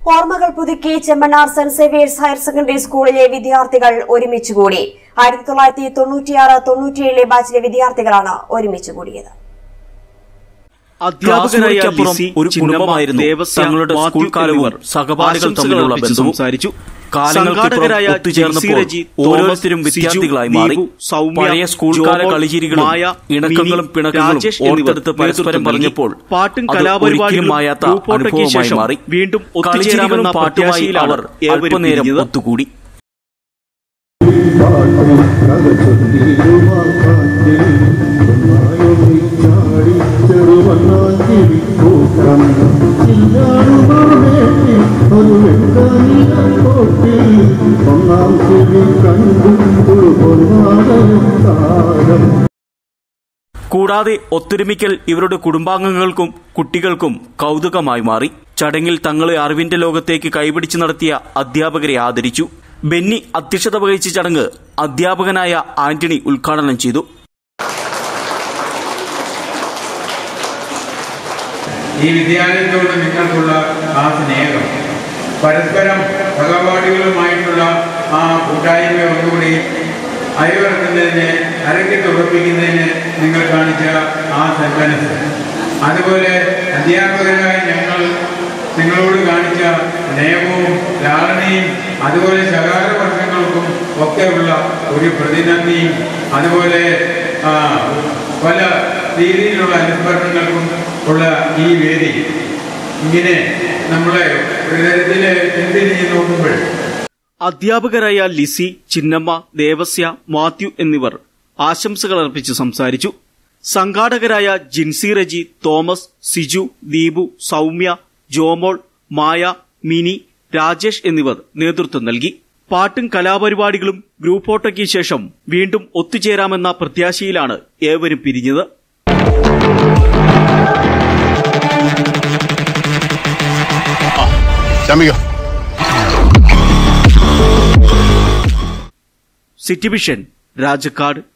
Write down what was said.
ഓർമ്മകൾ പുതുക്കി Chemmannar Saint Xavier's higher secondary സ്കൂളിലെ വിദ്യാർത്ഥികൾ ഒരുമിച്ചുകൂടി ആയിരത്തി തൊള്ളായിരത്തി തൊണ്ണൂറ്റിയാറ് തൊണ്ണൂറ്റിയേഴിലെ ബാച്ചിലെ വിദ്യാർത്ഥികളാണ് ഒരുമിച്ചുകൂടിയത് അധ്യാപകരായ ക്ലാസ്സുകൾക്കപ്പുറം ലിസി, ഒരു ചിന്നമ്മ, കുടുംബമായിരുന്നു ദേവസ്യ, തങ്ങളുടെ മാത്യു സ്കൂൾ കാലവും എന്നിവർ സഹപാഠികൾ ആശംസകൾ തമ്മിലുള്ള അർപ്പിച്ച് ബന്ധവും സംസാരിച്ചു കാലങ്ങൾക്കിപ്പുറം സംഘാടകരായ ഒത്തുചേർന്നപ്പോൾ ജിൻസി രജി, ഓരോരുത്തരും തോമസ്, വിദ്യാർത്ഥികളായി സിജു, മാറി ദീപു, സൗമ്യ, പഴയ സ്കൂൾ കാല ജോമോൾ, കളിചിരികളും മായ, ഇണക്കങ്ങളും മിനി, പിണക്കങ്ങളും രാജേഷ് എന്നിവർ ഓർത്തെടുത്ത് പരസ്പരം നേതൃത്വം പറഞ്ഞപ്പോൾ നൽകി. പാട്ടും അത് കലാപരിപാടികളും ഒരിക്കലും മായാത്ത ഗ്രൂപ്പ് ഫോട്ടോയ്ക്ക് അനുഭവമായി ശേഷം മാറി വീണ്ടും കളിച്ചിരികളും ഒത്തുചേരാമെന്ന പാട്ടുമായി പ്രത്യാശയിലാണ് അവർ ഏവരും അല്പനേരം പിരിഞ്ഞത്. ഒത്തുകൂടി ഒന്നാം ചെവി കണ്ടു പൊന്നാടനം കൂടാതെ ഒത്തൊരുമിക്കൽ ഇവരുടെ കുടുംബാംഗങ്ങൾക്കും കുട്ടികൾക്കും കൗതുകമായി മാറി ചടങ്ങിൽ തങ്ങളെ അറിവിന്റെ ലോകത്തേക്ക് കൈപിടിച്ച് നടത്തിയ അധ്യാപകരെ ആദരിച്ചു ബെന്നി അധ്യക്ഷത വഹിച്ച ചടങ്ങ് അധ്യാപകനായ ആന്റണി ഉദ്ഘാടനം ചെയ്തു ഈ വിദ്യാലയത്തോട് നിങ്ങൾക്കുള്ള ആ സ്നേഹം പരസ്പരം സഹപാഠികളുമായിട്ടുള്ള ആ കൂട്ടായ്മ ഒന്നുകൂടി അയവിറക്കുന്നതിന് അരക്കിട്ടുറപ്പിക്കുന്നതിന് നിങ്ങൾ കാണിച്ച ആ സന്മനസ് അതുപോലെ അധ്യാപകരായ ഞങ്ങൾ നിങ്ങളോട് കാണിച്ച സ്നേഹവും ലാളനയും അതുപോലെ ശകാരവർഷങ്ങൾക്കും ഒക്കെയുള്ള ഒരു പ്രതിനന്ദിയും അതുപോലെ ആ, പല രീതിയിലുള്ള അനുസ്മരണങ്ങൾക്കും ഉള്ള ഈ വേദി ഇങ്ങനെ നമ്മളെ ഒരു തരത്തില് ചിന്തിരിഞ്ഞ് നോക്കുമ്പോൾ അധ്യാപകരായ ലിസി ചിന്നമ്മ ദേവസ്യ മാത്യു എന്നിവർ ആശംസകൾ അർപ്പിച്ച് സംസാരിച്ചു സംഘാടകരായ ജിൻസി റജി തോമസ് സിജു ദീപു സൗമ്യ ജോമോൾ മായ മിനി രാജേഷ് എന്നിവർ നേതൃത്വം നൽകി പാട്ടും കലാപരിപാടികളും ഗ്രൂപ്പ് ഫോട്ടോയ്ക്ക് ശേഷം വീണ്ടും ഒത്തുചേരാമെന്ന പ്രത്യാശയിലാണ് ഏവരും പിരിഞ്ഞത് ശമിക സിറ്റി വിഷൻ രാജക്കാട്